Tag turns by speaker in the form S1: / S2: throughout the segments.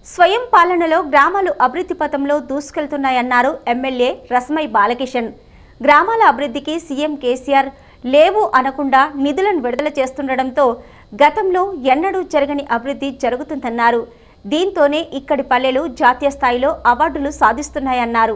S1: స్వయం పాలనలో గ్రామాలు అభివృద్ధి పథంలో దూసుకెళ్తున్నాయన్నారు ఎమ్మెల్యే రస్మై బాలకిషన్ గ్రామాల అభివృద్ధికి సీఎం కేసీఆర్ లేవు అనకుండా నిధులను విడుదల చేస్తుండటంతో గతంలో ఎన్నడూ జరగని అభివృద్ధి జరుగుతుందన్నారు దీంతోనే ఇక్కడి పల్లెలు జాతీయ స్థాయిలో అవార్డులు సాధిస్తున్నాయన్నారు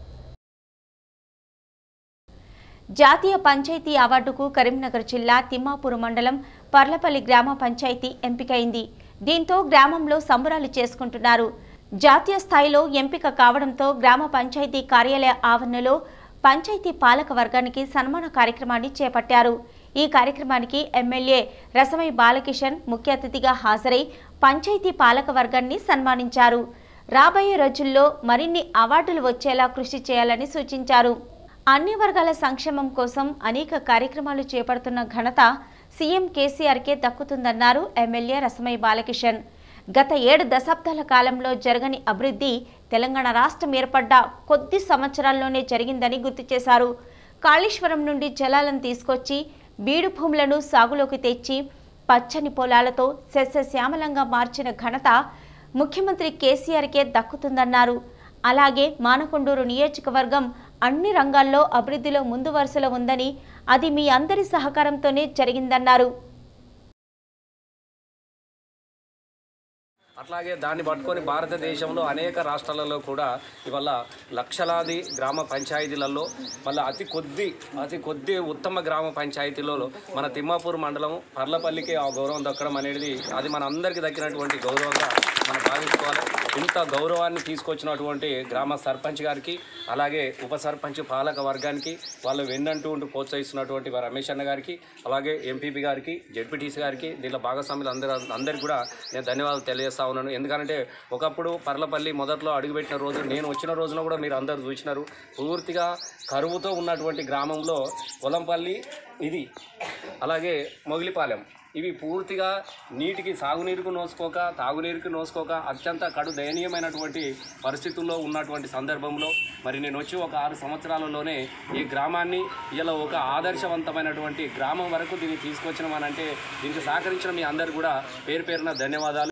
S1: జాతీయ పంచాయతీ అవార్డుకు కరీంనగర్ జిల్లా తిమ్మాపూర్ మండలం పర్లపల్లి గ్రామ పంచాయతీ ఎంపికైంది దీంతో గ్రామంలో సంబరాలు చేసుకుంటున్నారు జాతీయ స్థాయిలో ఎంపిక కావడంతో గ్రామ పంచాయతీ కార్యాలయ ఆవరణలో పంచాయతీ పాలక వర్గానికి సన్మాన కార్యక్రమాన్ని చేపట్టారు ఈ కార్యక్రమానికి ఎమ్మెల్యే రసమై బాలకిషన్ ముఖ్య అతిథిగా హాజరై పంచాయతీ పాలక వర్గాన్ని సన్మానించారు రాబోయే రోజుల్లో మరిన్ని అవార్డులు వచ్చేలా కృషి చేయాలని సూచించారు అన్ని వర్గాల సంక్షేమం కోసం అనేక కార్యక్రమాలు చేపడుతున్న ఘనత సీఎం కేసీఆర్కే దక్కుతుందన్నారు ఎమ్మెల్యే రసమై బాలకిషన్ గత ఏడు దశాబ్దాల కాలంలో జరగని అభివృద్ధి తెలంగాణ రాష్ట్రం ఏర్పడ్డ కొద్ది సంవత్సరాల్లోనే జరిగిందని గుర్తు చేశారు కాళేశ్వరం నుండి జలాలను తీసుకొచ్చి బీడు భూములను సాగులోకి తెచ్చి పచ్చని పొలాలతో సస్యశ్యామలంగా మార్చిన ఘనత ముఖ్యమంత్రి కేసీఆర్కే దక్కుతుందన్నారు అలాగే మానకొండూరు నియోజకవర్గం అన్ని రంగాల్లో అభివృద్ధిలో ముందు వరుసలో ఉందని అది మీ అందరి సహకారంతోనే జరిగిందన్నారు
S2: అట్లాగే దాన్ని పట్టుకొని భారతదేశంలో అనేక రాష్ట్రాలలో కూడా ఇవాళ లక్షలాది గ్రామ పంచాయతీలలో మళ్ళీ అతి కొద్ది అతి కొద్ది ఉత్తమ గ్రామ పంచాయతీలలో మన తిమ్మాపూర్ మండలం పర్లపల్లికి ఆ గౌరవం దక్కడం అనేది అది మన అందరికీ దక్కినటువంటి గౌరవంగా మనం భావించుకోవాలి ఇంత గౌరవాన్ని తీసుకొచ్చినటువంటి గ్రామ సర్పంచ్ గారికి అలాగే ఉప సర్పంచ్ పాలక వర్గానికి వాళ్ళు వెన్నంటూ ఉంటూ ప్రోత్సహిస్తున్నటువంటి వారు రమేష్ అన్న గారికి అలాగే ఎంపీపీ గారికి జెడ్పీటీసీ గారికి దీంట్లో భాగస్వాములు అందరూ అందరికీ కూడా నేను ధన్యవాదాలు తెలియజేస్తా ఉన్నాను ఎందుకంటే ఒకప్పుడు పర్లపల్లి మొదట్లో అడుగుపెట్టిన రోజు నేను వచ్చిన రోజున కూడా మీరు అందరూ చూసినారు పూర్తిగా కరువుతో ఉన్నటువంటి గ్రామంలో పొలంపల్లి ఇది అలాగే మొగిలిపాలెం ఇవి పూర్తిగా నీటికి సాగునీరుకు నోసుకోక తాగునీరుకు నోసుకోక అత్యంత కడు దయనీయమైనటువంటి పరిస్థితుల్లో ఉన్నటువంటి సందర్భంలో మరి నేను వచ్చి ఒక ఆరు సంవత్సరాలలోనే ఈ గ్రామాన్ని ఇలా ఒక ఆదర్శవంతమైనటువంటి గ్రామం వరకు దీన్ని తీసుకొచ్చినామనంటే దీనికి సహకరించిన మీ అందరు కూడా పేరు పేరున ధన్యవాదాలు